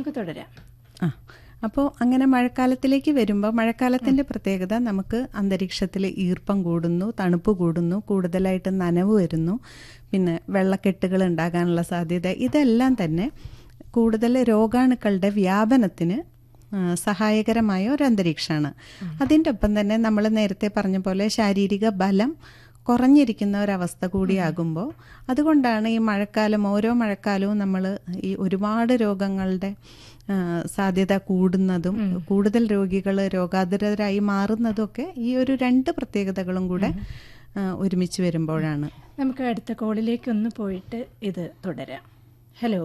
നമുക്ക് തുടരാം ആ അപ്പോൾ അങ്ങനെ മഴക്കാലത്തിലേക്ക് വരുമ്പോൾ മഴക്കാലത്തിൻ്റെ പ്രത്യേകത നമുക്ക് അന്തരീക്ഷത്തിൽ ഈർപ്പം കൂടുന്നു തണുപ്പ് കൂടുന്നു കൂടുതലായിട്ട് നനവ് വരുന്നു പിന്നെ വെള്ളക്കെട്ടുകൾ ഉണ്ടാകാനുള്ള സാധ്യത ഇതെല്ലാം തന്നെ കൂടുതൽ രോഗാണുക്കളുടെ വ്യാപനത്തിന് ആ, സഹായകരമായ ഒരു അന്തരീക്ഷമാണ് അതിൻ്റെ ഒപ്പം തന്നെ നമ്മൾ നേരത്തെ പറഞ്ഞ പോലെ ശാരീരിക ബലം കുറഞ്ഞിരിക്കുന്ന ഒരവസ്ഥ കൂടിയാകുമ്പോൾ അതുകൊണ്ടാണ് ഈ മഴക്കാലം ഓരോ മഴക്കാലവും നമ്മൾ ഈ ഒരുപാട് രോഗങ്ങളുടെ ആ, സാധ്യത കൂടുന്നതും കൂടുതൽ രോഗികൾ രോഗാതുരരായി മാറുന്നതും ഈ ഒരു രണ്ട് പ്രത്യേകതകളും കൂടെ ആ, ഒരുമിച്ച് വരുമ്പോഴാണ് നമുക്ക് അടുത്ത കോളിലേക്ക് ഒന്ന് പോയിട്ട് ഇത് തുടരാം ഹലോ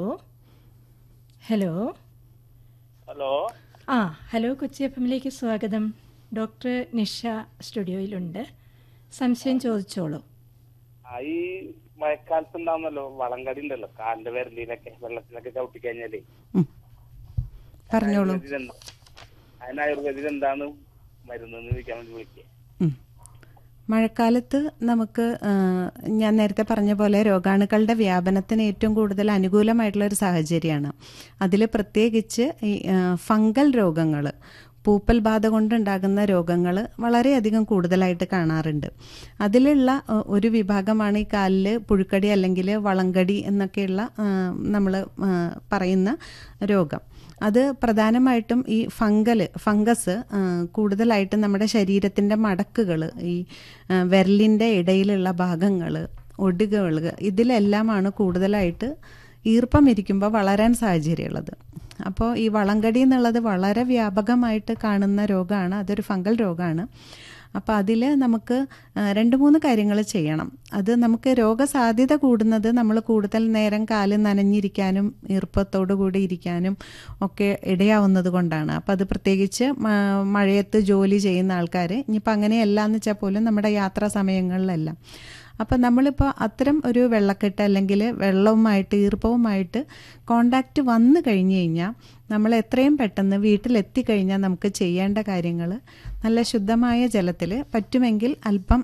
ഹലോ ഹലോ ആ ഹലോ കൊച്ചി എഫ് എമ്മിലേക്ക് സ്വാഗതം ഡോക്ടർ നിഷ സ്റ്റുഡിയോയിലുണ്ട് സംശയം ചോദിച്ചോളൂ ആ ഈ മഴക്കാലത്ത് ഉണ്ടാവുന്നല്ലോ വളങ്കടി ഉണ്ടല്ലോ കാലിന്റെ വിരലിലൊക്കെ വെള്ളത്തിലൊക്കെ ചവിട്ടി കഴിഞ്ഞാലേ ഉം. പറഞ്ഞോളൂ ആയുർവേദിൽ എന്താ അതിന് ആയുർവേദിൽ എന്താണ് മരുന്ന് എന്ന് ചോദിക്കാൻ വേണ്ടി വിളിക്കുക ഉം. മഴക്കാലത്ത് നമുക്ക് ആ, ഞാൻ നേരത്തെ പറഞ്ഞ പോലെ രോഗാണുക്കളുടെ വ്യാപനത്തിന് ഏറ്റവും കൂടുതൽ അനുകൂലമായിട്ടുള്ള ഒരു സാഹചര്യമാണ് അതിൽ പ്രത്യേകിച്ച് ഈ ആ, ഫംഗൽ രോഗങ്ങൾ പൂപ്പൽ ബാധ കൊണ്ടുണ്ടാകുന്ന രോഗങ്ങൾ വളരെയധികം കൂടുതലായിട്ട് കാണാറുണ്ട് അതിലുള്ള ആ, ഒരു വിഭാഗമാണ് ഈ കാലിൽ പുഴുക്കടി അല്ലെങ്കിൽ വളങ്കടി എന്നൊക്കെയുള്ള നമ്മൾ പറയുന്ന രോഗം അത് പ്രധാനമായിട്ടും ഈ ഫംഗൽ ഫംഗസ് ആ, കൂടുതലായിട്ട് നമ്മുടെ ശരീരത്തിൻ്റെ മടക്കുകൾ ഈ ആ, വിരലിൻ്റെ ഇടയിലുള്ള ഭാഗങ്ങൾ ഒടുകുകൾ ഇതിലെല്ലാമാണ് കൂടുതലായിട്ട് ഈർപ്പം ഇരിക്കുമ്പോൾ വളരാൻ സാഹചര്യമുള്ളത് അപ്പോൾ ഈ വളങ്കടി എന്നുള്ളത് വളരെ വ്യാപകമായിട്ട് കാണുന്ന രോഗമാണ് അതൊരു ഫംഗൽ രോഗമാണ് അപ്പോൾ അതിൽ നമുക്ക് ആ, രണ്ട് മൂന്ന് കാര്യങ്ങൾ ചെയ്യണം അത് നമുക്ക് രോഗസാധ്യത കൂടുന്നത് നമ്മൾ കൂടുതൽ നേരം കാല് നനഞ്ഞിരിക്കാനും ഈർപ്പത്തോടു കൂടി ഇരിക്കാനും ഒക്കെ ഇടയാവുന്നത് കൊണ്ടാണ് അപ്പോൾ അത് പ്രത്യേകിച്ച് മ- മഴയത്ത് ജോലി ചെയ്യുന്ന ആൾക്കാർ ഇനിയിപ്പോൾ അങ്ങനെയല്ല എന്ന് വെച്ചാൽ പോലും നമ്മുടെ യാത്രാ സമയങ്ങളിലെല്ലാം അപ്പം നമ്മളിപ്പോൾ അത്തരം ഒരു വെള്ളക്കെട്ട് അല്ലെങ്കിൽ വെള്ളവുമായിട്ട് ഈർപ്പവുമായിട്ട് കോണ്ടാക്റ്റ് വന്നു കഴിഞ്ഞു കഴിഞ്ഞാൽ നമ്മൾ എത്രയും പെട്ടെന്ന് വീട്ടിലെത്തിക്കഴിഞ്ഞാൽ നമുക്ക് ചെയ്യേണ്ട കാര്യങ്ങൾ നല്ല ശുദ്ധമായ ജലത്തിൽ പറ്റുമെങ്കിൽ അല്പം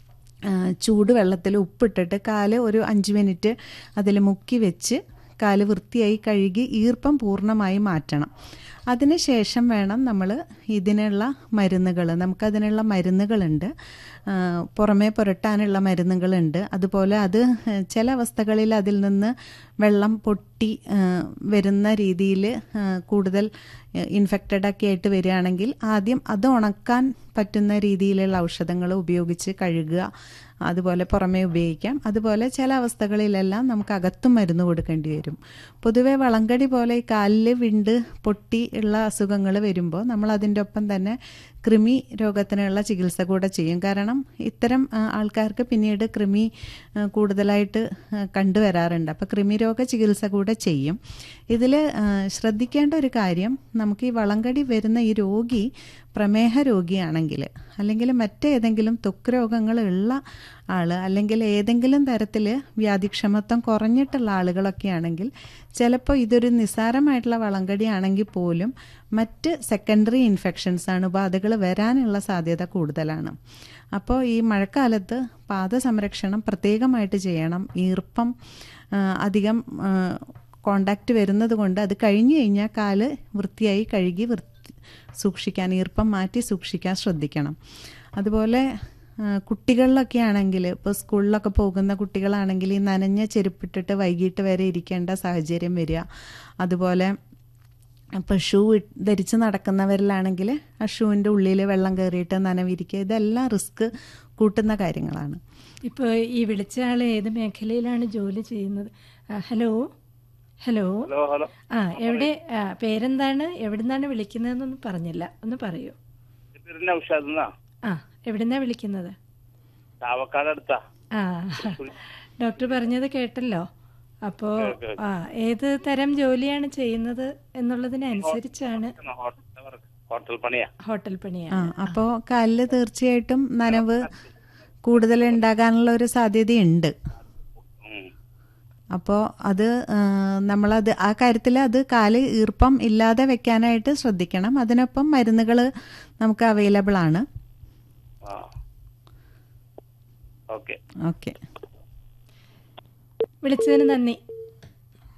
ആ, ചൂടുവെള്ളത്തിൽ ഉപ്പിട്ടിട്ട് കാല് ഒരു അഞ്ച് മിനിറ്റ് അതിൽ മുക്കി വെച്ച് കാല് വൃത്തിയായി കഴുകി ഈർപ്പം പൂർണ്ണമായി മാറ്റണം അതിനുശേഷം വേണം നമ്മൾ ഇതിനുള്ള മരുന്നുകൾ നമുക്കതിനുള്ള മരുന്നുകളുണ്ട് ആ, പുറമേ പുരട്ടാനുള്ള മരുന്നുകളുണ്ട് അതുപോലെ അത് ചില അവസ്ഥകളിൽ അതിൽ നിന്ന് വെള്ളം പൊട്ടി ആ, വരുന്ന രീതിയിൽ കൂടുതൽ ഇൻഫെക്റ്റഡ് ഒക്കെ ആയിട്ട് വരികയാണെങ്കിൽ ആദ്യം അത് ഉണക്കാൻ പറ്റുന്ന രീതിയിലുള്ള ഔഷധങ്ങൾ ഉപയോഗിച്ച് കഴുകുക അതുപോലെ പുറമേ ഉപയോഗിക്കാം അതുപോലെ ചില അവസ്ഥകളിലെല്ലാം നമുക്ക് അകത്തും മരുന്ന് കൊടുക്കേണ്ടി വരും പൊതുവേ വളങ്കടി പോലെ ഈ കാലിൽ വിണ്ട് പൊട്ടി ഉള്ള അസുഖങ്ങൾ വരുമ്പോൾ നമ്മൾ അതിൻ്റെ ഒപ്പം തന്നെ കൃമി രോഗത്തിനുള്ള ചികിത്സ കൂടെ ചെയ്യും കാരണം ഇത്തരം ആ, ആൾക്കാർക്ക് പിന്നീട് കൃമി ആ, കൂടുതലായിട്ട് ആ, കണ്ടുവരാറുണ്ട് അപ്പോൾ കൃമി രോഗ ചികിത്സ കൂടെ ചെയ്യും ഇതിൽ ശ്രദ്ധിക്കേണ്ട ഒരു കാര്യം നമുക്ക് ഈ വളങ്കടി വരുന്ന ഈ രോഗി പ്രമേഹ രോഗിയാണെങ്കിൽ അല്ലെങ്കിൽ മറ്റേതെങ്കിലും ത്വക്ക് രോഗങ്ങൾ ഉള്ള ആൾ അല്ലെങ്കിൽ ഏതെങ്കിലും തരത്തിൽ വ്യാധിക്ഷമത്വം കുറഞ്ഞിട്ടുള്ള ആളുകളൊക്കെ ആണെങ്കിൽ ചിലപ്പോൾ ഇതൊരു നിസ്സാരമായിട്ടുള്ള വളങ്കടി ആണെങ്കിൽ പോലും മറ്റ് സെക്കൻഡറി ഇൻഫെക്ഷൻസ് അണുബാധകൾ വരാനുള്ള സാധ്യത കൂടുതലാണ് അപ്പോൾ ഈ മഴക്കാലത്ത് പാദസംരക്ഷണം പ്രത്യേകമായിട്ട് ചെയ്യണം ഈർപ്പം ആ, അധികം കോണ്ടാക്റ്റ് വരുന്നത് കൊണ്ട് അത് കഴിഞ്ഞു കഴിഞ്ഞാൽ കാല് വൃത്തിയായി കഴുകി വൃത്തി സൂക്ഷിക്കാൻ ഈർപ്പം മാറ്റി സൂക്ഷിക്കാൻ ശ്രദ്ധിക്കണം അതുപോലെ ആ, കുട്ടികളിലൊക്കെ ആണെങ്കിൽ ഇപ്പോൾ സ്കൂളിലൊക്കെ പോകുന്ന കുട്ടികളാണെങ്കിൽ ഈ നനഞ്ഞ ചെരുപ്പിട്ടിട്ട് വൈകിട്ട് വരെ ഇരിക്കേണ്ട സാഹചര്യം വരിക അതുപോലെ ഇപ്പോൾ ഷൂ ഇട്ട് ധരിച്ച് നടക്കുന്നവരിലാണെങ്കിൽ ആ ഷൂവിൻ്റെ ഉള്ളിൽ വെള്ളം കയറിയിട്ട് നനവിരിക്കുക ഇതെല്ലാം റിസ്ക് കൂട്ടുന്ന കാര്യങ്ങളാണ് ഇപ്പോൾ ഈ വിളിച്ച ആൾ ഏത് മേഖലയിലാണ് ജോലി ചെയ്യുന്നത് ആ, ഹലോ ഹലോ ഹലോ ഹലോ ആ എവിടെ ആ, പേരെന്താണ് എവിടുന്നാണ് വിളിക്കുന്നതെന്നൊന്നും പറഞ്ഞില്ല ഒന്ന് പറയൂ പേര് നൗഷാദ് എന്നാ ആ എവിടുന്നാ വിളിക്കുന്നത് ചാവക്കാട് അടുത്താ ആ ഡോക്ടർ പറഞ്ഞത് കേട്ടല്ലോ അപ്പോൾ ഓക്കെ, ആ ഏത് തരം ജോലിയാണ് ചെയ്യുന്നത് എന്നുള്ളതിനനുസരിച്ചാണ് ഹോട്ടൽ വർക്ക് ഹോട്ടൽ പണിയാ ഹോട്ടൽ പണിയാണ് ആ അപ്പോൾ കാലിൽ തീർച്ചയായിട്ടും നനവ് കൂടുതൽ ഉണ്ടാകാനുള്ള ഒരു സാധ്യതയുണ്ട് ഉം. അപ്പോൾ അത് ആ, നമ്മളത് ആ കാര്യത്തിൽ അത് കാല് ഈർപ്പം ഇല്ലാതെ വെക്കാനായിട്ട് ശ്രദ്ധിക്കണം അതിനൊപ്പം മരുന്നുകൾ നമുക്ക് അവൈലബിൾ ആണ് ആ ഓക്കെ ഓക്കെ വിളിച്ചതിന് നന്ദി